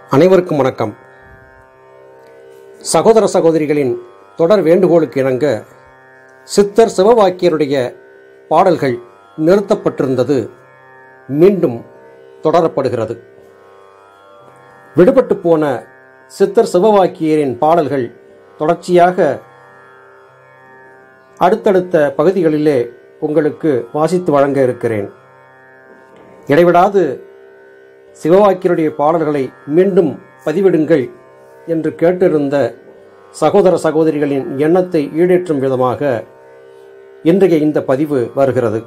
அனைவருக்கும் வணக்கம் சகோதர சகோதரிகளின் தொடர் வேண்டுகோளுக்கு இணங்க சித்தர் சிவவாக்கியருடைய பாடல்கள் நிறுத்தப்பட்டிருந்தது மீண்டும் தொடரப்படுகிறது விடுபட்டு போன சித்தர் சிவவாக்கியரின் பாடல்கள் தொடர்ச்சியாக அடுத்தடுத்த பகுதிகளிலே உங்களுக்கு வாசித்து வழங்க இருக்கிறேன் இடைவிடாது சிவவாக்கியருடைய பாடல்களை மீண்டும் பதிவிடுங்கள் என்று கேட்டிருந்த சகோதர சகோதரிகளின் எண்ணத்தை ஈடேற்றும் விதமாக இன்றைய இந்த பதிவு வருகிறது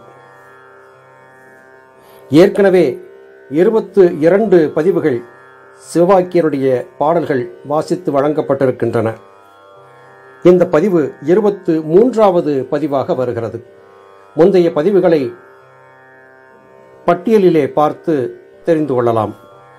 ஏற்கனவே இருபத்து இரண்டு பதிவுகள் சிவவாக்கியருடைய பாடல்கள் வாசித்து வழங்கப்பட்டிருக்கின்றன இந்த பதிவு இருபத்து மூன்றாவது பதிவாக வருகிறது முந்தைய பதிவுகளை பட்டியலிலே பார்த்து தெரிந்து கொள்ளலாம்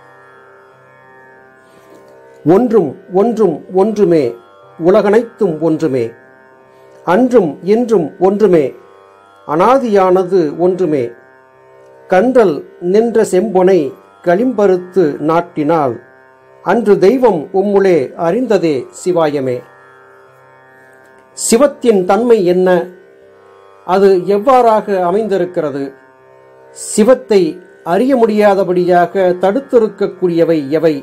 ஒன்றும் ஒன்றும் ஒன்றுமே உலகனைத்தும் ஒன்றுமே அன்றும் இன்றும் ஒன்றுமே அனாதியானது ஒன்றுமே கன்றல் நின்ற செம்பொனை களிம்பறுத்து நாட்டினால் அன்று தெய்வம் உம்முளே அறிந்ததே சிவாயமே சிவத்தின் தன்மை என்ன அது எவ்வாறாக அமைந்திருக்கிறது சிவத்தை அறிய முடியாதபடியாக தடுத்திருக்கக்கூடியவை எவை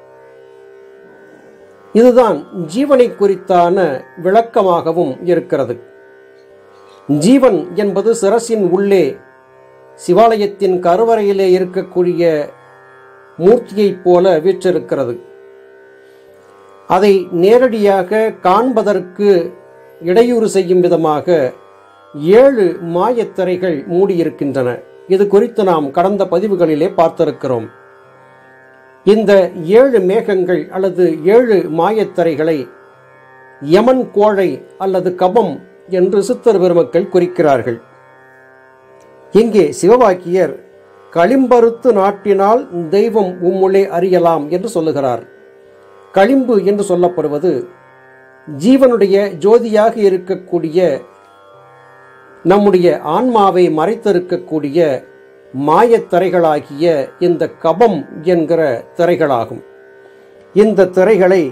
இதுதான் ஜீவனை குறித்தான விளக்கமாகவும் இருக்கிறது ஜீவன் என்பது சிரசின் உள்ளே சிவாலயத்தின் கருவறையிலே இருக்கக்கூடிய மூர்த்தியைப் போல வீற்றிருக்கிறது அதை நேரடியாக காண்பதற்கு இடையூறு செய்யும் விதமாக ஏழு மாயத்திரைகள் மூடியிருக்கின்றன இது குறித்து நாம் கடந்த பதிவுகளிலே பார்த்திருக்கிறோம் இந்த ஏழு மேகங்கள் அல்லது ஏழு மாயத்திரைகளை யமன் கோழை அல்லது கபம் என்று சித்தர் பெருமக்கள் குறிக்கிறார்கள் இங்கே சிவவாக்கியர் களிம்பறுத்து நாட்டினால் தெய்வம் உம்முளே அறியலாம் என்று சொல்லுகிறார் களிம்பு என்று சொல்லப்படுவது ஜீவனுடைய ஜோதியாக இருக்கக்கூடிய நம்முடைய ஆன்மாவை மறைத்திருக்கக்கூடிய மாயத்திரைகளாகிய இந்த கபம் என்கிற திரைகளாகும் இந்த திரைகளை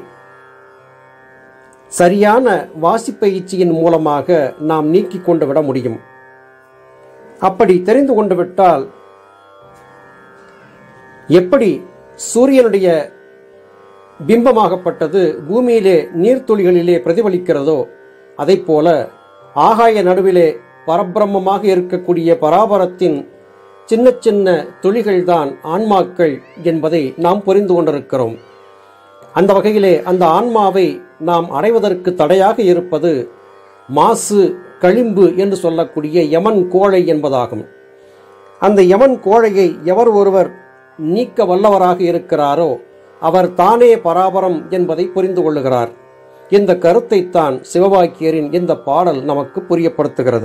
சரியான வாசிப்பயிற்சியின் மூலமாக நாம் நீக்கிக் கொண்டு விட முடியும் அப்படி தெரிந்து கொண்டு விட்டால் எப்படி சூரியனுடைய பிம்பமாகப்பட்டது பூமியிலே நீர்த்துளிகளிலே பிரதிபலிக்கிறதோ அதை போல ஆகாய நடுவிலே பரபிரம்மமாக இருக்கக்கூடிய பராபரத்தின் சின்ன சின்ன துளிகள்தான் ஆன்மாக்கள் என்பதை நாம் புரிந்து கொண்டிருக்கிறோம் அந்த வகையிலே அந்த ஆன்மாவை நாம் அடைவதற்கு தடையாக இருப்பது மாசு களிம்பு என்று சொல்லக்கூடிய யமன் கோழை என்பதாகும் அந்த யமன் கோழையை எவர் ஒருவர் நீக்க வல்லவராக இருக்கிறாரோ அவர் தானே பராபரம் என்பதை புரிந்து கொள்ளுகிறார் இந்த கருத்தைத்தான் சிவவாக்கியரின் இந்த பாடல் நமக்கு புரியப்படுத்துகிறது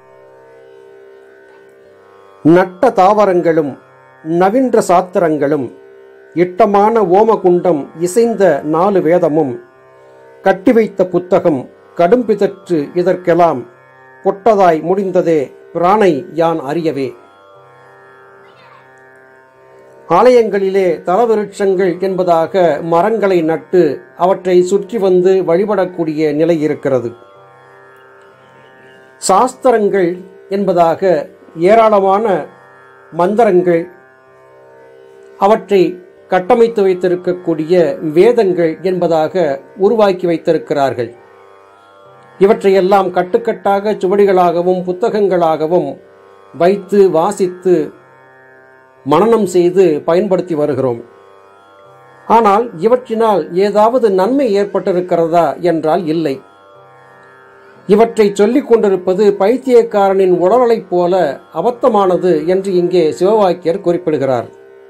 நட்ட தாவரங்களும் நவின்ற சாத்திரங்களும் இட்டமான ஓமகுண்டம் இசைந்த நாலு வேதமும் கட்டி வைத்த புத்தகம் கடும் பிதற்று இதற்கெல்லாம் பொட்டதாய் முடிந்ததே பிராணை யான் அறியவே ஆலயங்களிலே தலவிருட்சங்கள் என்பதாக மரங்களை நட்டு அவற்றை சுற்றி வந்து வழிபடக்கூடிய நிலை இருக்கிறது சாஸ்திரங்கள் என்பதாக ஏராளமான மந்திரங்கள் அவற்றை கட்டமைத்து வைத்திருக்கக்கூடிய வேதங்கள் என்பதாக உருவாக்கி வைத்திருக்கிறார்கள் இவற்றையெல்லாம் கட்டுக்கட்டாக சுவடிகளாகவும் புத்தகங்களாகவும் வைத்து வாசித்து மனனம் செய்து பயன்படுத்தி வருகிறோம் ஆனால் இவற்றினால் ஏதாவது நன்மை ஏற்பட்டிருக்கிறதா என்றால் இல்லை இவற்றை சொல்லிக் கொண்டிருப்பது பைத்தியக்காரனின் உடலைப் போல அபத்தமானது என்று இங்கே சிவவாக்கியர் குறிப்பிடுகிறார்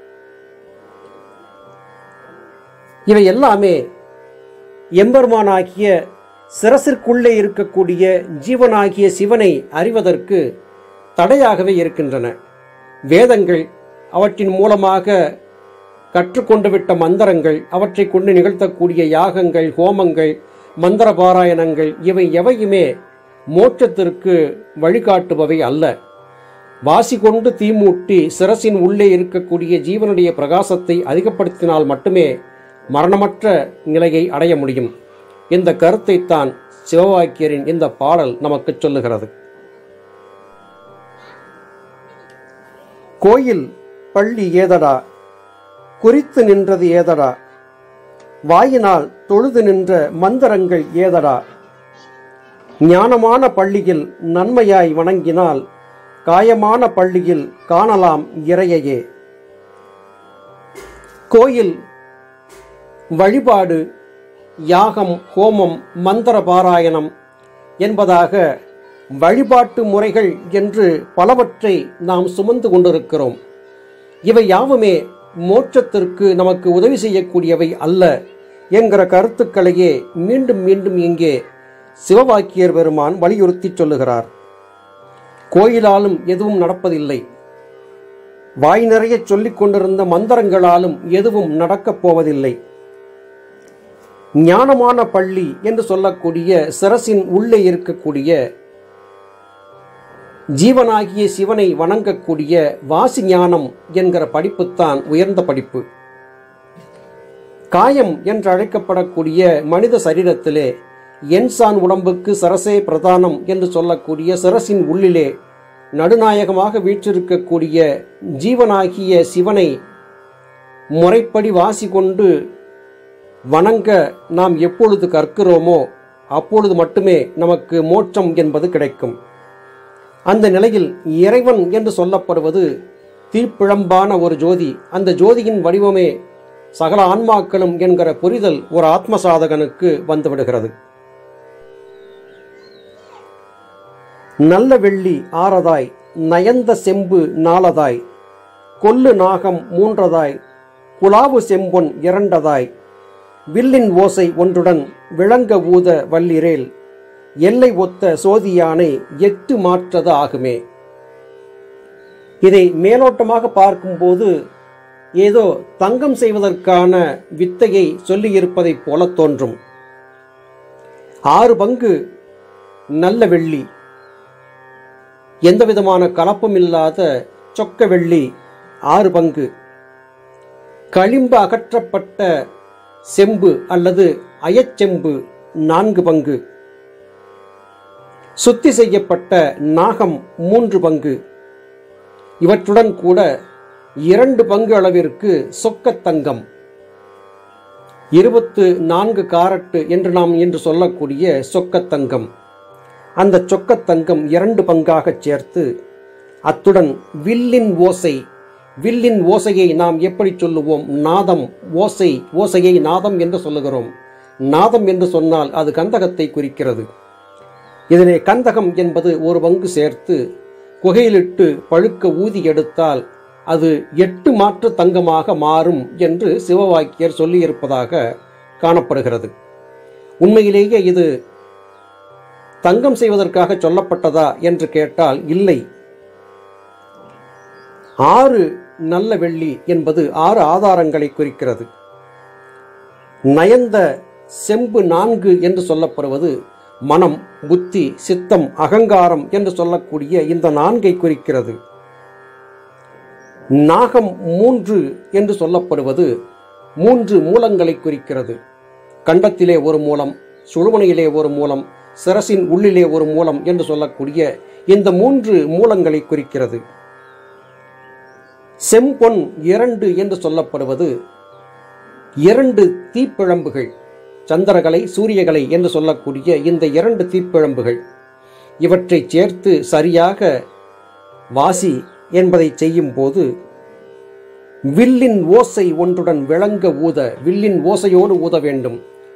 இவை எல்லாமே எம்பெருமானாகிய சிரசிற்குள்ளே இருக்கக்கூடிய ஜீவனாகிய சிவனை அறிவதற்கு தடையாகவே இருக்கின்றன வேதங்கள் அவற்றின் மூலமாக கற்றுக்கொண்டு விட்ட மந்திரங்கள் அவற்றை கொண்டு நிகழ்த்தக்கூடிய யாகங்கள் ஹோமங்கள் மந்திர பாராயணங்கள் இவை எவையுமே மோட்சத்திற்கு வழிகாட்டுபவை அல்ல வாசி கொண்டு தீமூட்டி சிரசின் உள்ளே இருக்கக்கூடிய ஜீவனுடைய பிரகாசத்தை அதிகப்படுத்தினால் மட்டுமே மரணமற்ற நிலையை அடைய முடியும் இந்த கருத்தைத்தான் சிவவாக்கியரின் இந்த பாடல் நமக்கு சொல்லுகிறது கோயில் பள்ளி ஏதடா குறித்து நின்றது ஏதடா வாயினால் தொழுது நின்ற மந்திரங்கள் ஏதடா ஞானமான பள்ளியில் நன்மையாய் வணங்கினால் காயமான பள்ளியில் காணலாம் இறையையே கோயில் வழிபாடு யாகம் ஹோமம் மந்திர பாராயணம் என்பதாக வழிபாட்டு முறைகள் என்று பலவற்றை நாம் சுமந்து கொண்டிருக்கிறோம் இவை யாவுமே மோட்சத்திற்கு நமக்கு உதவி செய்யக்கூடியவை அல்ல என்கிற கருத்துக்களையே மீண்டும் மீண்டும் இங்கே சிவவாக்கியர் பெருமான் வலியுறுத்தி சொல்லுகிறார் கோயிலாலும் எதுவும் நடப்பதில்லை வாய் நிறைய சொல்லிக் கொண்டிருந்த மந்திரங்களாலும் எதுவும் நடக்கப் போவதில்லை ஞானமான பள்ளி என்று சொல்லக்கூடிய சிரசின் உள்ளே இருக்கக்கூடிய ஜீவனாகிய சிவனை வணங்கக்கூடிய வாசி ஞானம் என்கிற படிப்புத்தான் உயர்ந்த படிப்பு காயம் என்று அழைக்கப்படக்கூடிய மனித சரீரத்திலே என்சான் உடம்புக்கு சரசே பிரதானம் என்று சொல்லக்கூடிய சிரசின் உள்ளிலே நடுநாயகமாக வீற்றிருக்கக்கூடிய ஜீவனாகிய சிவனை முறைப்படி வாசி கொண்டு வணங்க நாம் எப்பொழுது கற்கிறோமோ அப்பொழுது மட்டுமே நமக்கு மோட்சம் என்பது கிடைக்கும் அந்த நிலையில் இறைவன் என்று சொல்லப்படுவது தீப்பிழம்பான ஒரு ஜோதி அந்த ஜோதியின் வடிவமே சகல ஆன்மாக்களும் என்கிற புரிதல் ஒரு ஆத்ம சாதகனுக்கு வந்துவிடுகிறது நல்ல வெள்ளி ஆறதாய் நயந்த செம்பு நாலதாய் கொல்லு நாகம் மூன்றதாய் குலாவு செம்பொன் இரண்டதாய் வில்லின் ஓசை ஒன்றுடன் விளங்க ஊத வல்லிரேல் எல்லை ஒத்த சோதியானை எட்டு மாற்றது ஆகுமே இதை மேலோட்டமாக பார்க்கும்போது ஏதோ தங்கம் செய்வதற்கான வித்தையை சொல்லியிருப்பதைப் போல தோன்றும் ஆறு பங்கு நல்ல வெள்ளி எந்தவிதமான கலப்பும் இல்லாத சொக்க வெள்ளி ஆறு பங்கு களிம்பு அகற்றப்பட்ட செம்பு அல்லது அயச்செம்பு நான்கு பங்கு சுத்தி செய்யப்பட்ட நாகம் மூன்று பங்கு இவற்றுடன் கூட இரண்டு பங்கு அளவிற்கு சொக்கத் தங்கம் இருபத்து நான்கு காரட்டு என்று நாம் இன்று சொல்லக்கூடிய சொக்கத் தங்கம் அந்த சொக்கத் தங்கம் இரண்டு பங்காகச் சேர்த்து அத்துடன் வில்லின் ஓசை வில்லின் ஓசையை நாம் எப்படி சொல்லுவோம் நாதம் ஓசை ஓசையை நாதம் என்று சொல்லுகிறோம் நாதம் என்று சொன்னால் அது கந்தகத்தை குறிக்கிறது இதிலே கந்தகம் என்பது ஒரு பங்கு சேர்த்து குகையிலிட்டு பழுக்க ஊதி எடுத்தால் அது எட்டு மாற்று தங்கமாக மாறும் என்று சிவவாக்கியர் சொல்லியிருப்பதாக காணப்படுகிறது உண்மையிலேயே இது தங்கம் செய்வதற்காக சொல்லப்பட்டதா என்று கேட்டால் இல்லை ஆறு நல்ல வெள்ளி என்பது ஆறு ஆதாரங்களை குறிக்கிறது நயந்த செம்பு நான்கு என்று சொல்லப்படுவது மனம் புத்தி சித்தம் அகங்காரம் என்று சொல்லக்கூடிய இந்த நான்கை குறிக்கிறது நாகம் மூன்று என்று சொல்லப்படுவது மூன்று மூலங்களை குறிக்கிறது கண்டத்திலே ஒரு மூலம் சுழுமனையிலே ஒரு மூலம் சிரசின் உள்ளிலே ஒரு மூலம் என்று சொல்லக்கூடிய இந்த மூன்று மூலங்களை குறிக்கிறது செம்பொன் இரண்டு என்று சொல்லப்படுவது இரண்டு தீப்பிழம்புகள் சந்திரகலை சூரியகலை என்று சொல்லக்கூடிய இந்த இரண்டு தீப்பிழம்புகள் இவற்றை சேர்த்து சரியாக வாசி என்பதை செய்யும் போது வில்லின் ஓசை ஒன்றுடன் விளங்க ஊத வில்லின் ஓசையோடு ஊத வேண்டும்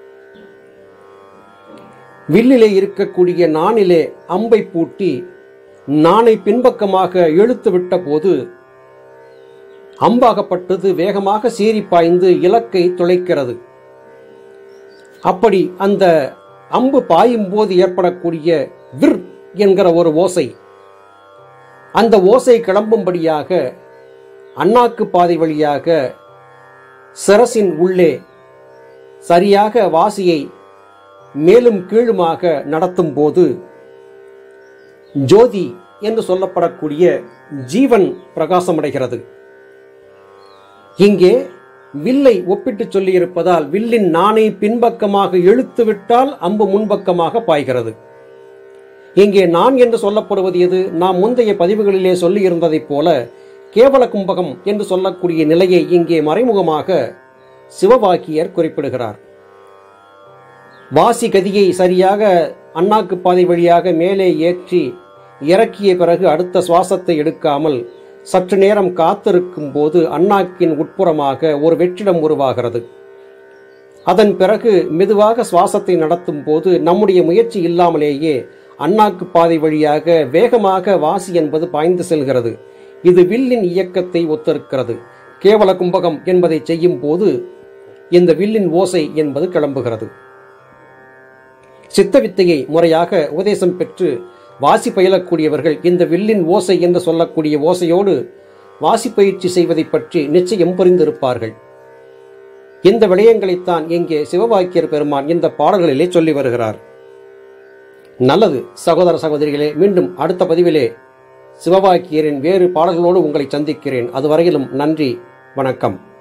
வில்லிலே இருக்கக்கூடிய நாணிலே அம்பை பூட்டி நாணை பின்பக்கமாக இழுத்து விட்ட போது அம்பாகப்பட்டது வேகமாக சீறி பாய்ந்து இலக்கை துளைக்கிறது அப்படி அந்த அம்பு பாயும் போது ஏற்படக்கூடிய விர் என்கிற ஒரு ஓசை அந்த ஓசை கிளம்பும்படியாக அண்ணாக்கு பாதை வழியாக சிரசின் உள்ளே சரியாக வாசியை மேலும் கீழுமாக நடத்தும் போது ஜோதி என்று சொல்லப்படக்கூடிய ஜீவன் பிரகாசமடைகிறது இங்கே வில்லை ஒப்பிட்டு சொல்லியிருப்பதால் வில்லின் நாணை பின்பக்கமாக இழுத்துவிட்டால் அம்பு முன்பக்கமாக பாய்கிறது இங்கே நான் என்று சொல்லப்படுவது எது நாம் முந்தைய பதிவுகளிலே சொல்லியிருந்ததைப் போல கேவல கும்பகம் என்று சொல்லக்கூடிய நிலையை இங்கே மறைமுகமாக சிவவாக்கியர் குறிப்பிடுகிறார் வாசி கதியை சரியாக அண்ணாக்கு பாதை வழியாக மேலே ஏற்றி இறக்கிய பிறகு அடுத்த சுவாசத்தை எடுக்காமல் சற்று நேரம் காத்திருக்கும் போது அண்ணாக்கின் உட்புறமாக ஒரு வெற்றிடம் உருவாகிறது அதன் பிறகு மெதுவாக சுவாசத்தை நடத்தும் போது நம்முடைய முயற்சி இல்லாமலேயே அண்ணாக்கு பாதை வழியாக வேகமாக வாசி என்பது பாய்ந்து செல்கிறது இது வில்லின் இயக்கத்தை ஒத்திருக்கிறது கேவல கும்பகம் என்பதை செய்யும் போது இந்த வில்லின் ஓசை என்பது கிளம்புகிறது சித்த வித்தையை முறையாக உபதேசம் பெற்று வாசி பயிலக்கூடியவர்கள் இந்த வில்லின் ஓசை என்று சொல்லக்கூடிய ஓசையோடு வாசி பயிற்சி செய்வதை பற்றி நிச்சயம் புரிந்திருப்பார்கள் இந்த விடயங்களைத்தான் இங்கே சிவவாக்கியர் பெருமான் இந்த பாடல்களிலே சொல்லி வருகிறார் நல்லது சகோதர சகோதரிகளே மீண்டும் அடுத்த பதிவிலே சிவவாக்கியரின் வேறு பாடல்களோடு உங்களை சந்திக்கிறேன் அதுவரையிலும் நன்றி வணக்கம்